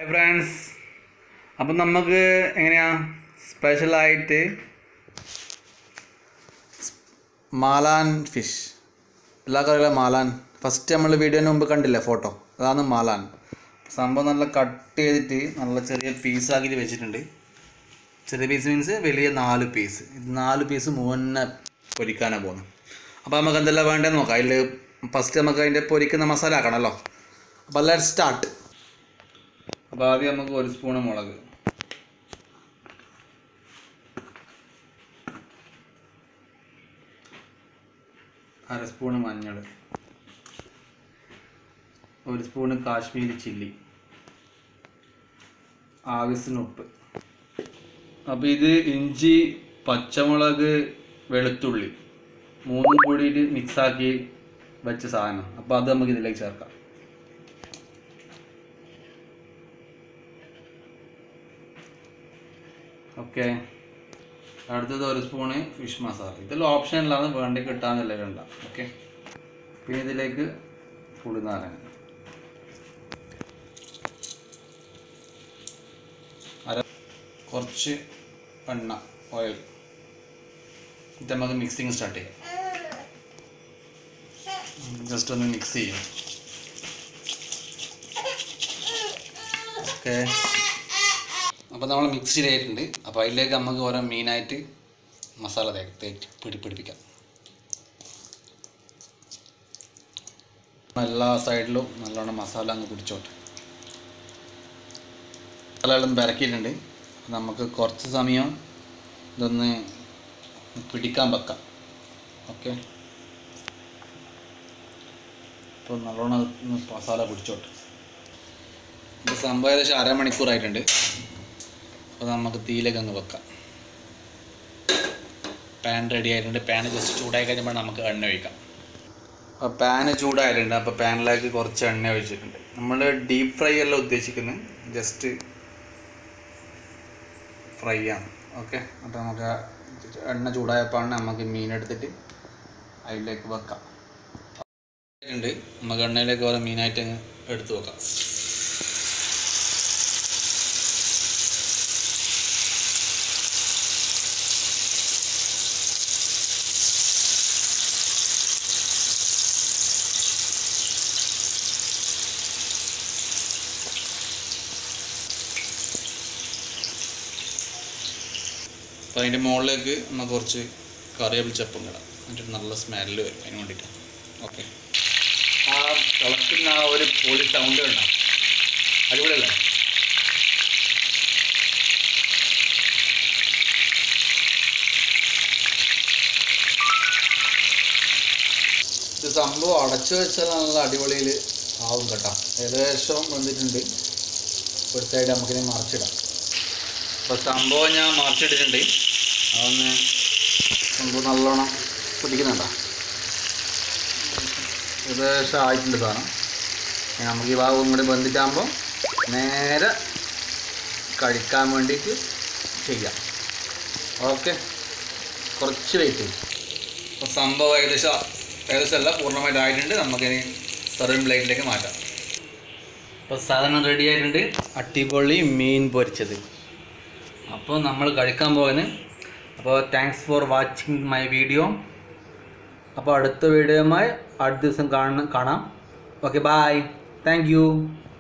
friends അപ്പം നമുക്ക് എങ്ങനെയാ സ്പെഷ്യലായിട്ട് മാലാൻ ഫിഷ് എല്ലാവർക്കും അറിയില്ല മാലാൻ ഫസ്റ്റ് നമ്മൾ വീഡിയോന് മുമ്പ് കണ്ടില്ലേ ഫോട്ടോ അതാണ് മാലാൻ സംഭവം നല്ല കട്ട് ചെയ്തിട്ട് നല്ല ചെറിയ പീസാക്കിയിട്ട് വെച്ചിട്ടുണ്ട് ചെറിയ പീസ് മീൻസ് വലിയ നാല് പീസ് ഇത് നാല് പീസ് മുന്നേ പൊരിക്കാനാണ് പോകുന്നത് അപ്പോൾ നമുക്ക് എന്തെല്ലാം വേണ്ടതെന്ന് നോക്കാം അതിൽ ഫസ്റ്റ് നമുക്ക് അതിൻ്റെ പൊരിക്കുന്ന മസാല ആക്കണമല്ലോ അപ്പോൾ ലെറ്റ് സ്റ്റാർട്ട് അപ്പോൾ ആദ്യം നമുക്ക് ഒരു സ്പൂണ് മുളക് അര സ്പൂണ് മഞ്ഞൾ ഒരു സ്പൂണ് കാശ്മീരി ചില്ലി ആവശ്യത്തിന് ഉപ്പ് അപ്പോൾ ഇത് ഇഞ്ചി പച്ചമുളക് വെളുത്തുള്ളി മൂന്നും കൂടിയിട്ട് മിക്സാക്കി വെച്ച സാധനം അപ്പോൾ അത് നമുക്ക് ഇതിലേക്ക് ചേർക്കാം ഓക്കെ അടുത്തത് ഒരു സ്പൂണ് ഫിഷ് മസാല ഇതെല്ലാം ഓപ്ഷനിലാണ് വേണ്ടി കിട്ടാന്നല്ലേ വേണ്ട ഓക്കെ പിന്നെ ഇതിലേക്ക് പുളിനാരങ്ങ അര കുറച്ച് എണ്ണ ഓയിൽ ഇത് നമുക്ക് മിക്സിങ് സ്റ്റാർട്ട് ചെയ്യാം ജസ്റ്റ് ഒന്ന് മിക്സ് ചെയ്യാം ഓക്കെ അപ്പോൾ നമ്മൾ മിക്സ് ചെയ്തിട്ടുണ്ട് അപ്പോൾ അതിലേക്ക് നമുക്ക് ഓരോ മീനായിട്ട് മസാല തേ തേച്ച് പിടി പിടിപ്പിക്കാം എല്ലാ സൈഡിലും നല്ലോണം മസാല അങ്ങ് പിടിച്ചോട്ടെ മസാലകളും പിറക്കിയിട്ടുണ്ട് നമുക്ക് കുറച്ച് സമയം ഇതൊന്ന് പിടിക്കാൻ വെക്കാം ഓക്കെ ഇപ്പോൾ നല്ലോണം ഒന്ന് മസാല പിടിച്ചോട്ടെ ഇത് സംഭവം ഏകദേശം അരമണിക്കൂറായിട്ടുണ്ട് അപ്പോൾ നമുക്ക് തീയിലേക്ക് അങ്ങ് വെക്കാം പാൻ റെഡി ആയിട്ടുണ്ട് പാൻ ജസ്റ്റ് ചൂടായി കഴിയുമ്പോൾ നമുക്ക് എണ്ണ ഒഴിക്കാം അപ്പോൾ പാന് ചൂടായിട്ടുണ്ട് അപ്പോൾ പാനിലേക്ക് കുറച്ച് എണ്ണ ഒഴിച്ചിട്ടുണ്ട് നമ്മൾ ഡീപ്പ് ഫ്രൈ അല്ല ഉദ്ദേശിക്കുന്നത് ജസ്റ്റ് ഫ്രൈ ആണ് ഓക്കെ അപ്പോൾ നമുക്ക് എണ്ണ ചൂടായപ്പോഴാണ് നമുക്ക് മീൻ എടുത്തിട്ട് അതിലേക്ക് വെക്കാം ഉണ്ട് നമുക്ക് എണ്ണയിലേക്ക് ഓരോ മീനായിട്ട് അങ്ങ് എടുത്ത് വെക്കാം അപ്പോൾ അതിൻ്റെ മുകളിലേക്ക് നമുക്ക് കുറച്ച് കറിവേപ്പില ചപ്പും കിടാം എന്നിട്ട് നല്ല സ്മെല്ല് വരും അതിന് വേണ്ടിയിട്ട് ഓക്കെ ആ തിളക്കുന്ന ആ ഒരു പൊളി സൗണ്ട് കണ്ടാം അടിപൊളിയല്ലേ ഇത് സംഭവം അടച്ചു വെച്ചാൽ നല്ല അടിപൊളിയിൽ ആവും കേട്ടോ ഏകദേശം വന്നിട്ടുണ്ട് ഒരു സൈഡ് നമുക്കിനി മറിച്ചിടാം അപ്പോൾ സംഭവം ഞാൻ മറിച്ചിട്ടിട്ടുണ്ട് അതൊന്ന് സംഭവം നല്ലോണം പിടിക്കുന്നുണ്ടോ ഏകദേശം ആയിട്ടുണ്ട് സാധനം ഇനി നമുക്ക് ഈ ഭാഗം കൂടി ബന്ധിട്ടാകുമ്പോൾ നേരെ കഴിക്കാൻ വേണ്ടിയിട്ട് ചെയ്യാം ഓക്കെ കുറച്ച് വെയിറ്റ് ചെയ്യും അപ്പോൾ സംഭവം ഏകദേശം ഏകദേശം അല്ല പൂർണ്ണമായിട്ട് ആയിട്ടുണ്ട് നമുക്കിനി സെർവിങ് പ്ലേറ്റിലേക്ക് മാറ്റാം അപ്പോൾ സാധനം റെഡി ആയിട്ടുണ്ട് അടിപൊളി മീൻ പൊരിച്ചത് അപ്പോൾ നമ്മൾ കഴിക്കാൻ പോകുന്നത് അപ്പോൾ thanks for watching my video അപ്പോൾ അടുത്ത വീഡിയോയുമായി അടുത്ത ദിവസം കാണാം കാണാം ഓക്കെ ബായ് താങ്ക് യു